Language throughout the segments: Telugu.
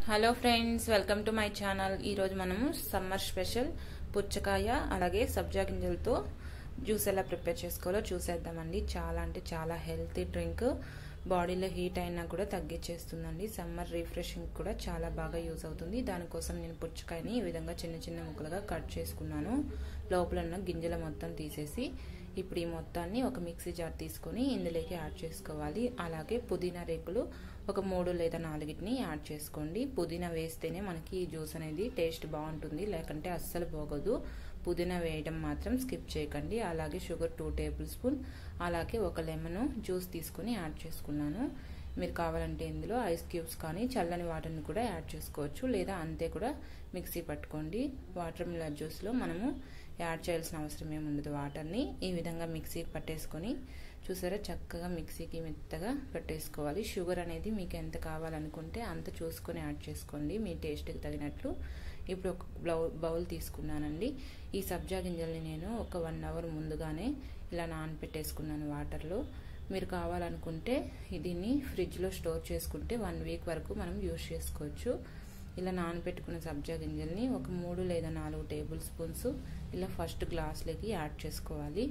hello friends welcome to my channel ఈరోజు మనము సమ్మర్ స్పెషల్ పుచ్చకాయ అలాగే సబ్జా గింజలతో జ్యూస్ ఎలా ప్రిపేర్ చేసుకోవాలో చూసేద్దామండి చాలా అంటే చాలా హెల్తీ డ్రింక్ బాడీలో హీట్ అయినా కూడా తగ్గించేస్తుందండి సమ్మర్ రిఫ్రెషింగ్ కూడా చాలా బాగా యూజ్ అవుతుంది దానికోసం నేను పుచ్చకాయని ఈ విధంగా చిన్న చిన్న ముక్కలుగా కట్ చేసుకున్నాను లోపల ఉన్న గింజల మొత్తం తీసేసి ఇప్పుడు ఈ మొత్తాన్ని ఒక మిక్సీ జార్ తీసుకొని ఇందులోకి యాడ్ చేసుకోవాలి అలాగే పుదీనా రేకులు ఒక మూడు లేదా నాలుగిటిని యాడ్ చేసుకోండి పుదీనా వేస్తేనే మనకి ఈ జ్యూస్ అనేది టేస్ట్ బాగుంటుంది లేకంటే అస్సలు పోగదు పుదీనా వేయడం మాత్రం స్కిప్ చేయకండి అలాగే షుగర్ టూ టేబుల్ స్పూన్ అలాగే ఒక లెమన్ జ్యూస్ తీసుకొని యాడ్ చేసుకున్నాను మీరు కావాలంటే ఇందులో ఐస్ క్యూబ్స్ కానీ చల్లని వాటర్ని కూడా యాడ్ చేసుకోవచ్చు లేదా అంతే కూడా మిక్సీ పట్టుకోండి వాటర్ మిల్లర్ జ్యూస్లో మనము యాడ్ చేయాల్సిన అవసరం ఏముండదు వాటర్ని ఈ విధంగా మిక్సీ పట్టేసుకొని చూసారా చక్కగా మిక్సీకి మెత్తగా పెట్టేసుకోవాలి షుగర్ అనేది మీకు ఎంత కావాలనుకుంటే అంత చూసుకొని యాడ్ చేసుకోండి మీ టేస్ట్కి తగినట్లు ఇప్పుడు ఒక బౌల్ బౌల్ తీసుకున్నానండి ఈ సబ్జా గింజల్ని నేను ఒక వన్ అవర్ ముందుగానే ఇలా నానపెట్టేసుకున్నాను వాటర్లో మీరు కావాలనుకుంటే దీన్ని ఫ్రిడ్జ్లో స్టోర్ చేసుకుంటే వన్ వీక్ వరకు మనం యూజ్ చేసుకోవచ్చు ఇలా నానబెట్టుకున్న సబ్జా గింజల్ని ఒక మూడు లేదా నాలుగు టేబుల్ స్పూన్స్ ఇలా ఫస్ట్ గ్లాస్లోకి యాడ్ చేసుకోవాలి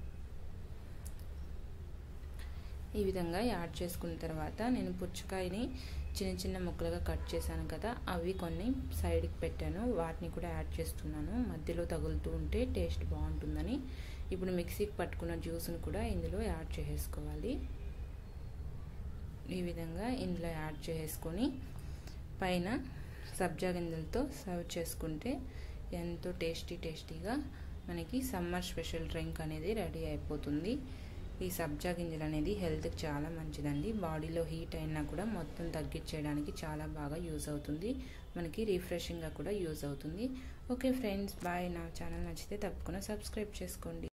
ఈ విధంగా యాడ్ చేసుకున్న తర్వాత నేను పుచ్చకాయని చిన్న చిన్న ముక్కలుగా కట్ చేశాను కదా అవి కొన్ని సైడ్కి పెట్టాను వాటిని కూడా యాడ్ చేస్తున్నాను మధ్యలో తగులుతూ ఉంటే టేస్ట్ బాగుంటుందని ఇప్పుడు మిక్సీకి పట్టుకున్న జ్యూస్ని కూడా ఇందులో యాడ్ చేసుకోవాలి ఈ విధంగా ఇందులో యాడ్ చేసుకొని పైన సబ్జా గింజలతో సర్వ్ చేసుకుంటే ఎంతో టేస్టీ టేస్టీగా మనకి సమ్మర్ స్పెషల్ డ్రింక్ అనేది రెడీ అయిపోతుంది ఈ సబ్జా గింజలు అనేది హెల్త్కి చాలా మంచిదండి బాడీలో హీట్ అయినా కూడా మొత్తం తగ్గించేయడానికి చాలా బాగా యూజ్ అవుతుంది మనకి రిఫ్రెషింగ్గా కూడా యూజ్ అవుతుంది ఓకే ఫ్రెండ్స్ బాయ్ నా ఛానల్ నచ్చితే తప్పకుండా సబ్స్క్రైబ్ చేసుకోండి